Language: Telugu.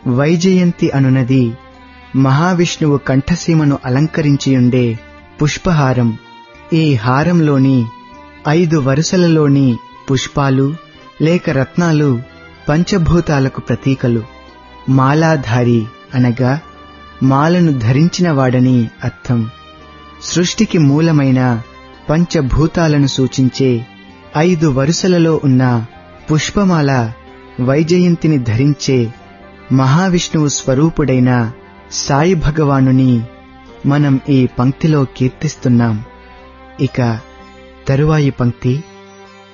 వైజయంతి అనునది మహావిష్ణువు కంఠసీమను అలంకరించియుండే పుష్పహారం ఈ హారంలోని ఐదు వరుసలలోని పుష్పాలు లేక రత్నాలు పంచభూతాలకు ప్రతీకలు మాలాధారి అనగా మాలను ధరించిన వాడని అర్థం సృష్టికి మూలమైన పంచభూతాలను సూచించే ఐదు వరుసలలో ఉన్న పుష్పమాల వైజయంతిని ధరించే మహావిష్ణువు స్వరూపుడైన సాయి భగవానుని మనం ఈ పంక్తిలో కీర్తిస్తున్నాం ఇక తరువాయి పంక్తి